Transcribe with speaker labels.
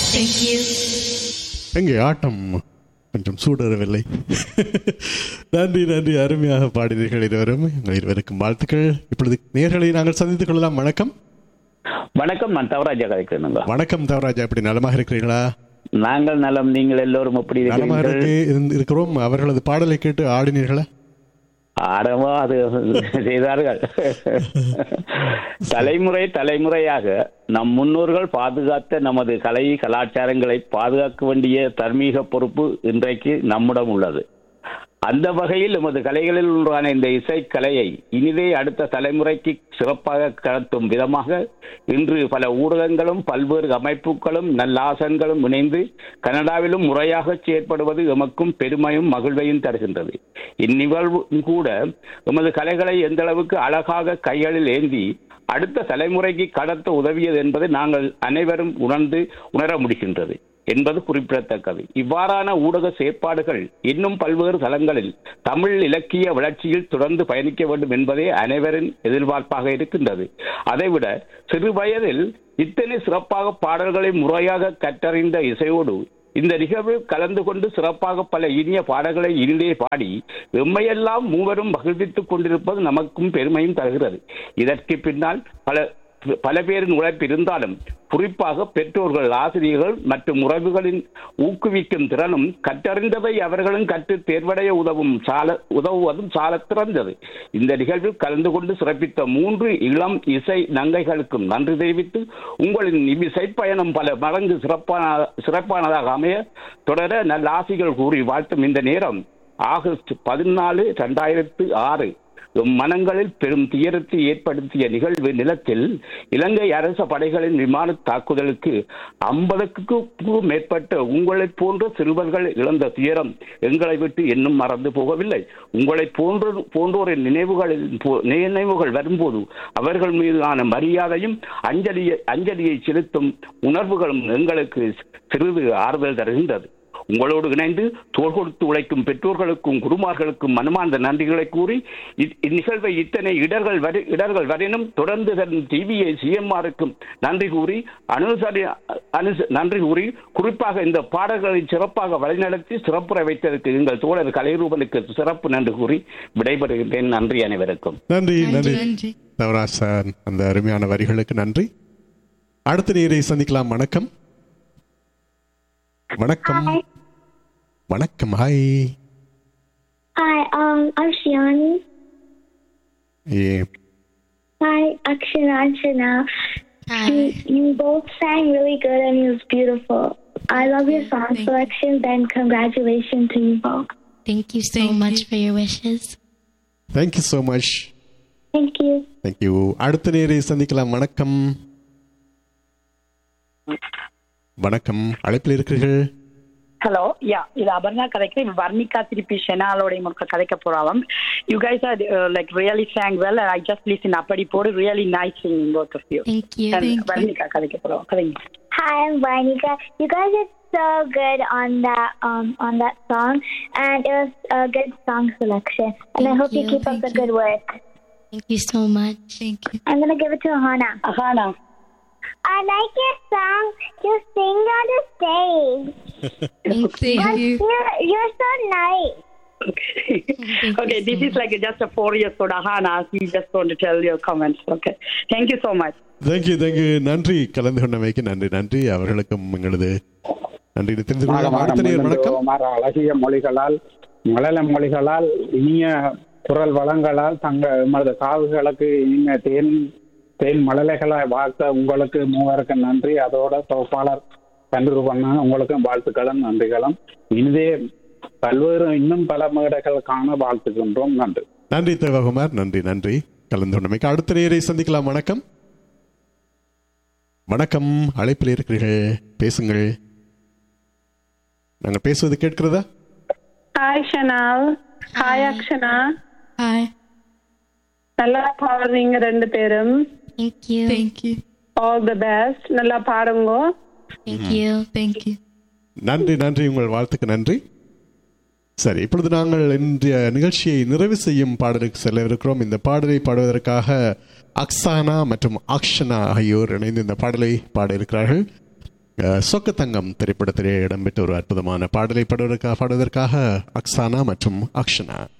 Speaker 1: Thank you.
Speaker 2: எங்கே ஆட்டம் கொஞ்சம் சூடறவில்லை நன்றி நன்றி அருமையாக பாடினீர்கள் இருவரும் எங்கள் இருவருக்கும் வாழ்த்துக்கள் இப்பொழுது நேர்களை நாங்கள் சந்தித்துக் கொள்ளலாம் வணக்கம்
Speaker 3: வணக்கம் நான் தவராஜா கதைக்கிறேனுங்க
Speaker 2: வணக்கம் தேவராஜா எப்படி நலமாக இருக்கிறீர்களா
Speaker 3: நாங்கள் நலம் நீங்கள் எல்லோரும் எப்படி
Speaker 2: நலமாக
Speaker 3: இருக்கிறீர்கள்
Speaker 2: இருக்கு இருந்து- இருக்கிறோம் அவர்களது பாடலை கேட்டு ஆடினீர்களா
Speaker 3: ஆடவா அது செய்தார்கள் தலைமுறை தலைமுறையாக நம் முன்னோர்கள் பாதுகாத்த நமது கலை கலாச்சாரங்களை பாதுகாக்க வேண்டிய தர்மீக பொறுப்பு இன்றைக்கு நம்மிடம் உள்ளது அந்த வகையில் நமது கலைகளில் உருவான இந்த இசைக்கலையை இனிதே அடுத்த தலைமுறைக்கு சிறப்பாக கடத்தும் விதமாக இன்று பல ஊடகங்களும் பல்வேறு அமைப்புகளும் நல்லாசன்களும் இணைந்து கனடாவிலும் முறையாக செயற்படுவது எமக்கும் பெருமையும் மகிழ்வையும் தருகின்றது இந்நிகழ்வு கூட எமது கலைகளை எந்த அளவுக்கு அழகாக கைகளில் ஏந்தி அடுத்த தலைமுறைக்கு கடத்த உதவியது என்பதை நாங்கள் அனைவரும் உணர்ந்து உணர முடிகின்றது என்பது குறிப்பிடத்தக்கது இவ்வாறான ஊடக செயற்பாடுகள் இன்னும் பல்வேறு தளங்களில் தமிழ் இலக்கிய வளர்ச்சியில் தொடர்ந்து பயணிக்க வேண்டும் என்பதே அனைவரின் எதிர்பார்ப்பாக இருக்கின்றது அதைவிட சிறு வயதில் இத்தனை சிறப்பாக பாடல்களை முறையாக கற்றறிந்த இசையோடு இந்த நிகழ்வில் கலந்து கொண்டு சிறப்பாக பல இனிய பாடல்களை இனிதே பாடி எம்மையெல்லாம் மூவரும் மகிழ்வித்துக் கொண்டிருப்பது நமக்கும் பெருமையும் தருகிறது இதற்கு பின்னால் பல பல பேரின் உழைப்பு இருந்தாலும் குறிப்பாக பெற்றோர்கள் ஆசிரியர்கள் மற்றும் உறவுகளின் ஊக்குவிக்கும் திறனும் கற்றறிந்ததை அவர்களும் கற்று தேர்வடைய உதவும் சால உதவுவதும் சால சிறந்தது இந்த நிகழ்வில் கலந்து கொண்டு சிறப்பித்த மூன்று இளம் இசை நங்கைகளுக்கும் நன்றி தெரிவித்து உங்களின் இசை பயணம் பல மடங்கு சிறப்பான சிறப்பானதாக அமைய தொடர நல்ல ஆசிகள் கூறி வாழ்த்தும் இந்த நேரம் ஆகஸ்ட் பதினாலு இரண்டாயிரத்து ஆறு எம் மனங்களில் பெரும் துயரத்தை ஏற்படுத்திய நிகழ்வு நிலத்தில் இலங்கை அரச படைகளின் விமான தாக்குதலுக்கு ஐம்பதுக்கும் மேற்பட்ட உங்களைப் போன்ற சிறுவர்கள் இழந்த துயரம் எங்களை விட்டு இன்னும் மறந்து போகவில்லை உங்களைப் போன்ற போன்றோரின் நினைவுகளில் போ- நினைவுகள் வரும்போது அவர்கள் மீதான மரியாதையும் அஞ்சலியை அஞ்சலியை செலுத்தும் உணர்வுகளும் எங்களுக்கு சிறிது ஆறுதல் தருகின்றது உங்களோடு இணைந்து தோள் கொடுத்து உழைக்கும் பெற்றோர்களுக்கும் குருமார்களுக்கும் மனமார்ந்த நன்றிகளை கூறி இ- இந்நிகழ்வை இத்தனை இடர்கள் வரி இடர்கள் வரினும் தொடர்ந்து தரும் டிவியை சிஎம்ஆருக்கும் நன்றி கூறி அனுசரி அனுச நன்றி கூறி குறிப்பாக இந்த பாடல்களை சிறப்பாக வழிநடத்தி சிறப்புற வைத்ததற்கு எங்கள் தோழர் கலைரூபனுக்கு சிறப்பு நன்றி கூறி விடைபெறுகின்றேன் நன்றி அனைவருக்கும்
Speaker 2: நன்றி நன்றி
Speaker 1: நன்றி
Speaker 2: தேவராஜ் சார் அந்த அருமையான வரிகளுக்கு நன்றி அடுத்த நேரை சந்திக்கலாம் வணக்கம் வணக்கம் வணக்கம் hi
Speaker 4: Hi, um, I'm Shiani.
Speaker 2: ஏ
Speaker 4: Hi, Akshana Anshana.
Speaker 1: Hi.
Speaker 4: You, you both sang really good and it was beautiful. I love your song
Speaker 1: Thank you.
Speaker 4: selections and congratulations to you both.
Speaker 1: Thank you so
Speaker 5: Thank
Speaker 1: much
Speaker 5: you.
Speaker 1: for your wishes.
Speaker 2: Thank you so much
Speaker 4: Thank you.
Speaker 2: Thank you அடுத்த நேரை சந்திக்கலாம் வணக்கம் வணக்கம் அழைப்பில் இருக்கிறீர்கள்
Speaker 6: hello யா இது அபர்ணா கதைக்கிறேன் வர்ணிகா திருப்பி ஷெனாலோடைய மக்கள் கதைக்க போறாவும் you guys are like really song well I just listen அப்படி போடு really nice singing both of you
Speaker 1: Thank you.
Speaker 6: Varnika கதைக்க போறோம் கதைங்க
Speaker 4: Hi, I'm Varnika. You guys are so good on that um on that song, and it was a good song selection. And I
Speaker 1: Thank
Speaker 4: hope you,
Speaker 1: you,
Speaker 4: keep up
Speaker 1: thank
Speaker 4: the
Speaker 1: you.
Speaker 4: good work.
Speaker 1: Thank you so much.
Speaker 5: Thank you.
Speaker 4: I'm gonna give it to Hana.
Speaker 6: Ahana
Speaker 4: I like your song. You sing on the stage.
Speaker 1: Thank you.
Speaker 5: Thank you.
Speaker 4: You're, you're so nice.
Speaker 6: okay this is like just a four years old Ahana he just want to tell your comments okay thank you so much
Speaker 2: thank you thank you நன்றி கலந்து கொண்டமைக்கு நன்றி நன்றி அவர்களுக்கும் எங்களது நன்றி தெரிந்து கொள்ளலாம் அடுத்த நேர் வணக்கம்
Speaker 7: மாற அழகிய மொழிகளால் மழல மொழிகளால் இனிய குரல் வளங்களால் தங்க எமது காதுகளுக்கு இனிய தேன் தேன் மழலைகளாய் வாழ்த்த உங்களுக்கு மூவருக்கு நன்றி அதோட தொகுப்பாளர் கன்று பண்ண உங்களுக்கும் வாழ்த்துக்களும் நன்றிகளும் இனிதே பல்வேறு இன்னும் பல மேடைகள் காண வாழ்த்துகின்றோம் நன்றி
Speaker 2: நன்றி தேவகுமார் நன்றி நன்றி கலந்து கொண்டமைக்கு அடுத்த நேரை சந்திக்கலாம் வணக்கம் வணக்கம் அழைப்பில் இருக்கிறீர்கள் பேசுங்கள் நாங்கள் பேசுவது கேட்கிறதா
Speaker 8: hi Shanal hi Akshana
Speaker 5: Hi.
Speaker 8: நல்லா பாடுறீங்க ரெண்டு பேரும்
Speaker 1: Thank you.
Speaker 5: Thank you.
Speaker 8: All the best நல்லா பாடுங்க
Speaker 1: Thank you.
Speaker 5: Thank you.
Speaker 2: நன்றி நன்றி உங்கள் வாழ்த்துக்கு நன்றி சரி இப்பொழுது நாங்கள் இன்றைய நிகழ்ச்சியை நிறைவு செய்யும் பாடலுக்கு செல்லவிருக்கிறோம் இந்த பாடலை பாடுவதற்காக அக்ஸானா மற்றும் அக்ஷனா ஆகியோர் இணைந்து இந்த பாடலை பாட இருக்கிறார்கள் அஹ், சொக்கத்தங்கம் திரைப்படத்திலே இடம்பெற்ற ஒரு அற்புதமான பாடலை பாடுவதற்காக பாடுவதற்காக அக்ஸானா மற்றும் அக்ஷனா